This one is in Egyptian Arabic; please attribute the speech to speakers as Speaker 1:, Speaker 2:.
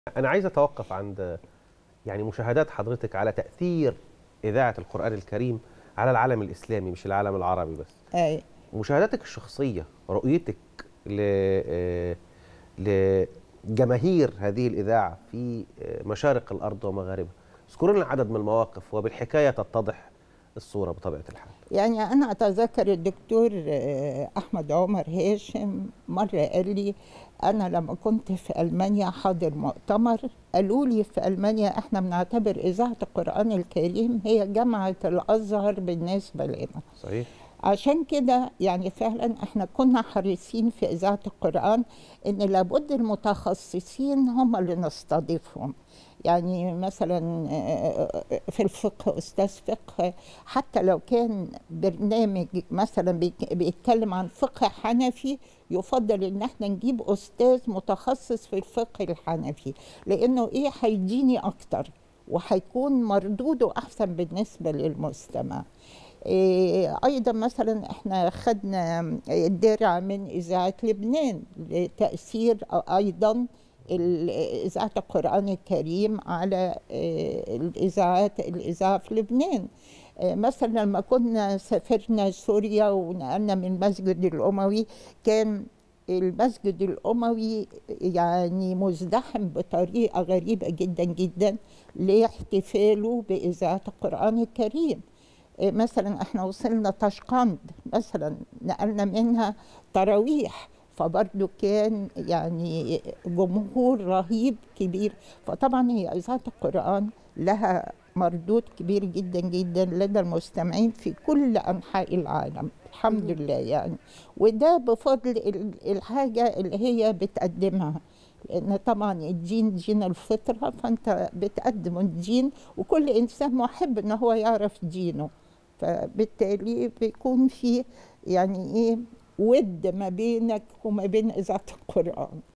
Speaker 1: أنا عايز أتوقف عند يعني مشاهدات حضرتك على تأثير إذاعة القرآن الكريم على العالم الإسلامي مش العالم العربي بس.
Speaker 2: أي
Speaker 1: مشاهداتك الشخصية رؤيتك ل آه، لجماهير هذه الإذاعة في آه، مشارق الأرض ومغاربها. اذكروا لنا عدد من المواقف وبالحكاية تتضح الصورة بطبيعة الحال.
Speaker 2: يعني أنا أتذكر الدكتور آه، أحمد عمر هاشم مرة قال لي أنا لما كنت في ألمانيا حاضر مؤتمر قالوا لي في ألمانيا إحنا بنعتبر إذاعة القرآن الكريم هي جامعة الأزهر بالنسبة لنا
Speaker 1: صحيح؟
Speaker 2: عشان كده يعني فعلا احنا كنا حريصين في اذاعه القران ان لابد المتخصصين هم اللي نستضيفهم يعني مثلا آه، في الفقه استاذ فقه حتى لو كان برنامج مثلا بيك- بيتكلم عن فقه حنفي يفضل ان احنا نجيب استاذ متخصص في الفقه الحنفي لانه ايه هيديني اكتر وهيكون مردوده احسن بالنسبه للمستمع إيه، ايضا مثلا احنا خدنا الدرع من اذاعه لبنان لتاثير ايضا ال- اذاعه القران الكريم على إيه، الاذاعات الاذاعه في لبنان إيه، مثلا لما كنا سافرنا سوريا ونقلنا من المسجد الاموي كان المسجد الاموي يعني مزدحم بطريقه غريبه جدا جدا لاحتفاله باذاعه القران الكريم إيه مثلا احنا وصلنا طشقند مثلا نقلنا منها تراويح فبرضه كان يعني جمهور رهيب كبير فطبعا هي إذاعة القرآن لها مردود كبير جدا جدا لدى المستمعين في كل أنحاء العالم الحمد لله يعني وده بفضل ال- الحاجة اللي هي بتقدمها لأن طبعا الدين دين الفطرة فأنت بتقدم الدين وكل إنسان محب إن هو يعرف دينه فبالتالي بيكون في يعني ايه ود ما بينك وما بين اذاعه القران